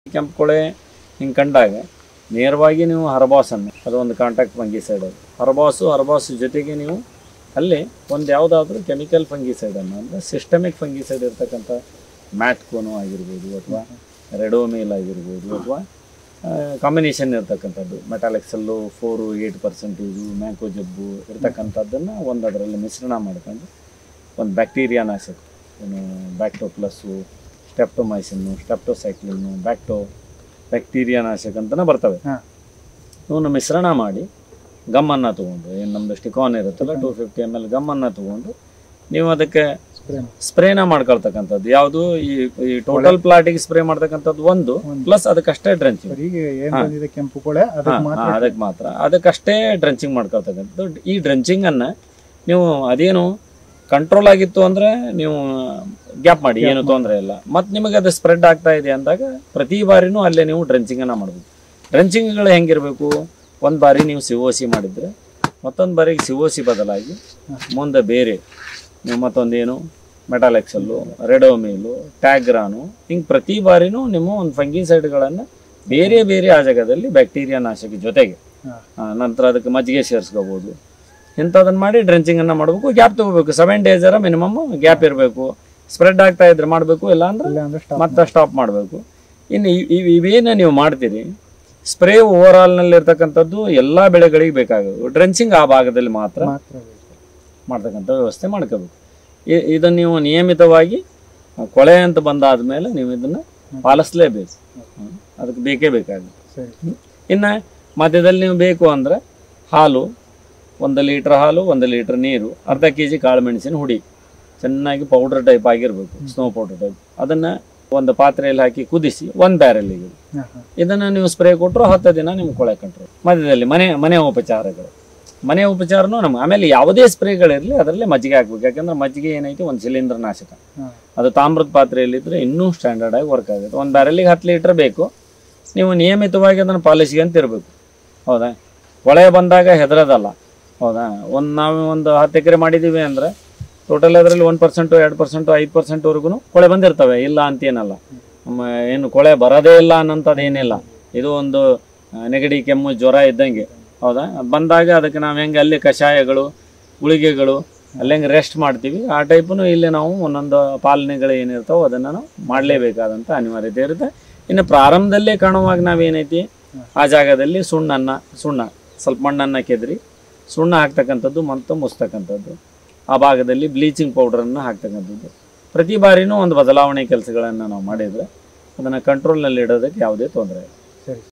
ಕೆಂಪು ಕೊಳೆ ಹಿಂಗೆ ಕಂಡಾಗ ನೇರವಾಗಿ ನೀವು ಹರಬಾಸನ್ನು ಅದು ಒಂದು ಕಾಂಟ್ಯಾಕ್ಟ್ ಫಂಗಿಸೈಡ್ ಅದು ಹರಬಾಸು ಹರಬಾಸ್ ಜೊತೆಗೆ ನೀವು ಅಲ್ಲಿ ಒಂದು ಯಾವುದಾದ್ರೂ ಕೆಮಿಕಲ್ ಫಂಗಿಸೈಡನ್ನು ಅಂದರೆ ಸಿಸ್ಟಮಿಕ್ ಫಂಗಿಸೈಡ್ ಇರ್ತಕ್ಕಂಥ ಮ್ಯಾಟ್ಕೋನು ಆಗಿರ್ಬೋದು ಅಥವಾ ರೆಡೋಮೇಲ್ ಆಗಿರ್ಬೋದು ಅಥವಾ ಕಾಂಬಿನೇಷನ್ ಇರ್ತಕ್ಕಂಥದ್ದು ಮೆಟಾಲೆಕ್ಸಲ್ಲು four eight percentage mancozeb ಇರ್ತಕ್ಕಂಥದ್ದನ್ನು ಒಂದು ಅದರಲ್ಲಿ ಮಿಶ್ರಣ ಮಾಡ್ಕೊಂಡು ಒಂದು ಬ್ಯಾಕ್ಟೀರಿಯಾ ನಾಶಕ ಏನು ಬ್ಯಾಕ್ಟೋ ಪ್ಲಸ್ಸು ಸ್ಟೆಪ್ಟೊಮೈಸಿನ್ನು ಸ್ಟೆಪ್ಟೋಸೈಕ್ಲಿನ್ನು ಬ್ಯಾಕ್ಟೋ ಬ್ಯಾಕ್ಟೀರಿಯಾ ನಾಶಕ ಅಂತಲೇ ಬರ್ತವೆ ಹಾ. ಇವನ್ನ ಮಿಶ್ರಣ ಮಾಡಿ ಗಮ್ಮನ್ನು ತೊಗೊಂಡು ಏನು ನಮ್ಮದು ಸ್ಟಿಕಾನ್ ಇರುತ್ತಲ್ಲ ಟೂ ಫಿಫ್ಟಿ ಎಮ್ ಎಲ್ ಗಮ್ಮನ್ನು ತೊಗೊಂಡು ನೀವು ಅದಕ್ಕೆ ಸ್ಪ್ರೇ ಸ್ಪ್ರೇನ ಮಾಡ್ಕೊಳ್ತಕ್ಕಂಥದ್ದು ಯಾವುದು ಈ ಈ ಟೋಟಲ್ ಪ್ಲಾಟಿಗೆ ಸ್ಪ್ರೇ ಮಾಡ್ತಕ್ಕಂಥದ್ದು ಒಂದು ಒಂದು. ಪ್ಲಸ್ ಅದಕ್ಕಷ್ಟೇ ಡ್ರೆಂಚಿಂಗ್ ಈಗ ಏನ್ ಹಾ. ಬಂದಿದೆ ಕೆಂಪು ಕೊಳೆ ಅದಕ್ಕೆ ಮಾತ್ರ ಅದಕ್ಕೆ ಮಾತ್ರ ಅದಕ್ಕಷ್ಟೇ ಡ್ರೆಂಚಿಂಗ್ ಮಾಡ್ಕೊಳ್ತಕ್ಕಂಥದ್ದು ಈ ಡ್ರೆಂಚಿಂಗನ್ನು ನೀವು ಅದೇನು ಕಂಟ್ರೋಲ್ ಆಗಿತ್ತು ಅಂದ್ರೆ ನೀವು ಗ್ಯಾಪ್ ಮಾಡಿ ಏನು ತೊಂದರೆ ಇಲ್ಲ ಮತ್ತು ನಿಮಗೆ ಅದು ಸ್ಪ್ರೆಡ್ ಆಗ್ತಾ ಇದೆ ಅಂದಾಗ ಪ್ರತಿ ಬಾರಿನೂ ಅಲ್ಲೇ ನೀವು ಡ್ರೆಂಚಿಂಗನ್ನು ಮಾಡಬೇಕು ಡ್ರೆಂಚಿಂಗ್ಗಳು ಹೆಂಗಿರಬೇಕು ಒಂದು ಬಾರಿ ನೀವು ಸಿ ಒ ಸಿ ಮಾಡಿದರೆ ಮತ್ತೊಂದು ಬಾರಿಗೆ ಸಿ ಒ ಸಿ ಬದಲಾಗಿ ಮುಂದೆ ಬೇರೆ ನೀವು ಮತ್ತೊಂದೇನು ಮೆಟಾಲೆಕ್ಸಲ್ಲು ರೆಡೋಮೀಲು ಟ್ಯಾಗ್ರಾನು ಹಿಂಗೆ ಪ್ರತಿ ಬಾರಿನೂ ನಿಮ್ಮ ಒಂದು ಫಂಗಿಸೈಡ್ಗಳನ್ನು ಬೇರೆ ಬೇರೆ ಆ ಜಾಗದಲ್ಲಿ ಬ್ಯಾಕ್ಟೀರಿಯಾ ನಾಶಕ ಜೊತೆಗೆ ಹಾ. ಆ, ನಂತರ ಅದಕ್ಕೆ ಮಜ್ಜಿಗೆ ಸೇರಿಸ್ಕೋಬೋದು ಇಂಥದನ್ನು ಮಾಡಿ ಡ್ರೆಂಚಿಂಗನ್ನು ಮಾಡಬೇಕು ಗ್ಯಾಪ್ ತಗೋಬೇಕು ಸೆವೆನ್ ಡೇಸರ ಮಿನಿಮಮ್ ಗ್ಯಾಪ್ ಇರಬೇಕು ಸ್ಪ್ರೆಡ್ ಆಗ್ತಾ ಇದ್ರೆ ಮಾಡಬೇಕು ಇಲ್ಲ ಅಂದ್ರೆ ಇಲ್ಲ ಅಂದ್ರೆ ಸ್ಟಾಪ್ ಮತ್ತೆ ಸ್ಟಾಪ್ ಮಾಡಬೇಕು ಇನ್ನು ಇವ್- ಇವ್- ಇವೇನು ನೀವು ಮಾಡ್ತೀರಿ ಸ್ಪ್ರೇ ಓವರ್ ಆಲ್ನಲ್ಲಿ ಇರ್ತಕ್ಕಂಥದ್ದು ಎಲ್ಲ ಬೆಳೆಗಳಿಗೆ ಬೇಕಾಗೋದು ಡ್ರೆಂಚಿಂಗ್ ಆ ಭಾಗದಲ್ಲಿ ಮಾತ್ರ ಮಾತ್ರ ಬೇಕು. ಮಾಡ್ತಕ್ಕಂಥ ವ್ಯವಸ್ಥೆ ಮಾಡ್ಕೋಬೇಕು ಇ- ಇದನ್ನು ನೀವು ನಿಯಮಿತವಾಗಿ ಆ, ಕೊಳೆ ಅಂತ ಬಂದಾದ ಮೇಲೆ ನೀವು ಇದನ್ನು ಪಾಲಿಸಲೇಬೇಕು ಹ್ಮ್. ಅದಕ್ಕೆ ಬೇಕೇ ಬೇಕಾಗುತ್ತೆ ಸರಿ ಇನ್ನು ಮಧ್ಯದಲ್ಲಿ ನೀವು ಬೇಕು ಅಂದರೆ ಹಾಲು ಒಂದು ಲೀಟ್ರ್ ಹಾಲು ಒಂದು ಲೀಟ್ರ್ ನೀರು ಅರ್ಧ ಕೆ ಜಿ ಕಾಳು ಮೆಣಸಿನ ಹುಡಿ ಚೆನ್ನಾಗಿ ಪೌಡರ್ ಟೈಪ್ ಆಗಿರಬೇಕು ಸ್ನೋ ಪೌಡರ್ ಟೈಪ್ ಅದನ್ನು ಒಂದು ಪಾತ್ರೆಯಲ್ಲಿ ಹಾಕಿ ಕುದಿಸಿ ಒಂದು ಬ್ಯಾರೆಲ್ಲಿಗೆ ಹಾ, ಹಾ. ಇದನ್ನು ನೀವು ಸ್ಪ್ರೇ ಕೊಟ್ಟರು ಹತ್ತು ದಿನ ನಿಮ್ಗೆ ಕೊಳೆ ಕಂಟ್ರೋಲ್ ಮಧ್ಯದಲ್ಲಿ ಮನೆ ಮನೆ ಉಪಚಾರಗಳು ಮನೆ ಉಪಚಾರನೂ ನಮ್ಗೆ ಆಮೇಲೆ ಯಾವುದೇ ಸ್ಪ್ರೇಗಳಿರಲಿ ಅದರಲ್ಲೇ ಮಜ್ಜಿಗೆ ಹಾಕ್ಬೇಕು ಯಾಕಂದ್ರೆ ಮಜ್ಜಿಗೆ ಏನೈತಿ ಒಂದು ಶಿಲೀಂಧ್ರ ನಾಶಕ ಹಾ. ಅದು ತಾಮ್ರದ ಪಾತ್ರೆಯಲ್ಲಿದ್ದರೆ ಇನ್ನೂ ಸ್ಟ್ಯಾಂಡರ್ಡ್ ಆಗಿ ವರ್ಕ್ ಆಗುತ್ತೆ ಒಂದು ಬ್ಯಾರಲ್ಲಿಗೆ ಹತ್ತು ಲೀಟ್ರ್ ಬೇಕು ನೀವು ನಿಯಮಿತವಾಗಿ ಅದನ್ನು ಪಾಲಿಸಿಗೆ ಅಂತ ಇರಬೇಕು ಹೌದಾ ಕೊಳೆ ಬಂದಾಗ ಹೆದರೋದಲ್ಲ ಹೌದಾ ಒಂದು ನಾವು ಒಂದು ಹತ್ತು ಎಕರೆ ಮಾಡಿದ್ದೀವಿ ಅಂದರೆ ಟೋಟಲ್ ಅದರಲ್ಲಿ ಒನ್ ಪರ್ಸೆಂಟು ಎರಡು ಪರ್ಸೆಂಟು ಐದು ಪರ್ಸೆಂಟ್ವರೆಗೂ ಕೊಳೆ ಬಂದಿರ್ತವೆ ಇಲ್ಲ ಅಂತೇನಲ್ಲ ನಮ್ಮ ಏನು ಕೊಳೆ ಬರೋದೇ ಇಲ್ಲ ಅನ್ನೋಂಥದ್ದು ಏನಿಲ್ಲ ಇದು ಒಂದು ಆ, ನೆಗಡಿ ಕೆಮ್ಮು ಜ್ವರ ಇದ್ದಂಗೆ ಹೌದಾ ಅದ್ ಬಂದಾಗ ಅದಕ್ಕೆ ನಾವು ಹೆಂಗೆ ಅಲ್ಲಿ ಕಷಾಯಗಳು ಗುಳಿಗೆಗಳು ಅಲ್ಲಿ ಹೆಂಗೆ ರೆಸ್ಟ್ ಮಾಡ್ತೀವಿ ಆ ಟೈಪನು ಇಲ್ಲಿ ನಾವು ಒಂದೊಂದು ಪಾಲನೆಗಳು ಏನಿರ್ತಾವೋ ಅದನ್ನು ನಾವು ಮಾಡಲೇಬೇಕಾದಂಥ ಅನಿವಾರ್ಯತೆ ಇರುತ್ತೆ ಇನ್ನು ಪ್ರಾರಂಭದಲ್ಲೇ ಕಾಣುವಾಗ ನಾವೇನೈತಿ ಆ ಜಾಗದಲ್ಲಿ ಸುಣ್ಣನ್ನು ಸುಣ್ಣ ಸ್ವಲ್ಪ ಮಣ್ಣನ್ನು ಕೆದರಿ ಸುಣ್ಣ ಹಾಕ್ತಕ್ಕಂಥದ್ದು ಮತ್ತು ಮುಸ್ತಕ್ಕಂಥದ್ದು ಆ ಭಾಗದಲ್ಲಿ ಬ್ಲೀಚಿಂಗ್ ಪೌಡ್ರನ್ನು ಹಾಕ್ತಕ್ಕಂಥದ್ದು ಪ್ರತಿ ಬಾರಿನೂ ಒಂದು ಬದಲಾವಣೆ ಕೆಲಸಗಳನ್ನು ನಾವು ಮಾಡಿದರೆ ಅದನ್ನು ಕಂಟ್ರೋಲ್ನಲ್ಲಿ ಇಡೋದಕ್ಕೆ ಯಾವುದೇ ತೊಂದರೆ ಇಲ್ಲ ಸರಿ